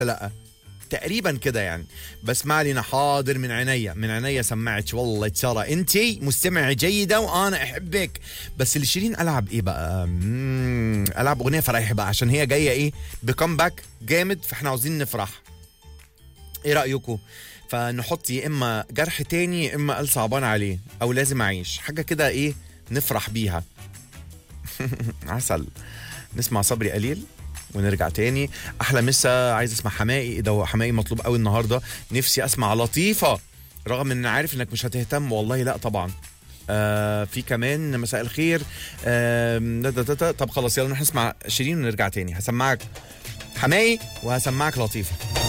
لا تقريبا كده يعني بس ما علينا حاضر من عينيا من عينيا سمعت والله ترى انت مستمعة جيدة وانا احبك بس اللي شيرين العب ايه بقى مم، العب اغنية فرايح بقى عشان هي جاية ايه بكمباك جامد فاحنا عاوزين نفرح ايه رأيكم فنحط يا اما جرح تاني يا اما قال صعبان عليه او لازم اعيش حاجة كده ايه نفرح بيها عسل نسمع صبري قليل ونرجع تاني احلى مسا عايز اسمع حمائي ده هو حمائي مطلوب قوي النهارده نفسي اسمع لطيفه رغم ان عارف انك مش هتهتم والله لا طبعا آه في كمان مساء الخير آه دا- دا- دا- دا. طب خلاص يلا نروح نسمع شيرين ونرجع تاني هسمعك حمائي وهسمعك لطيفه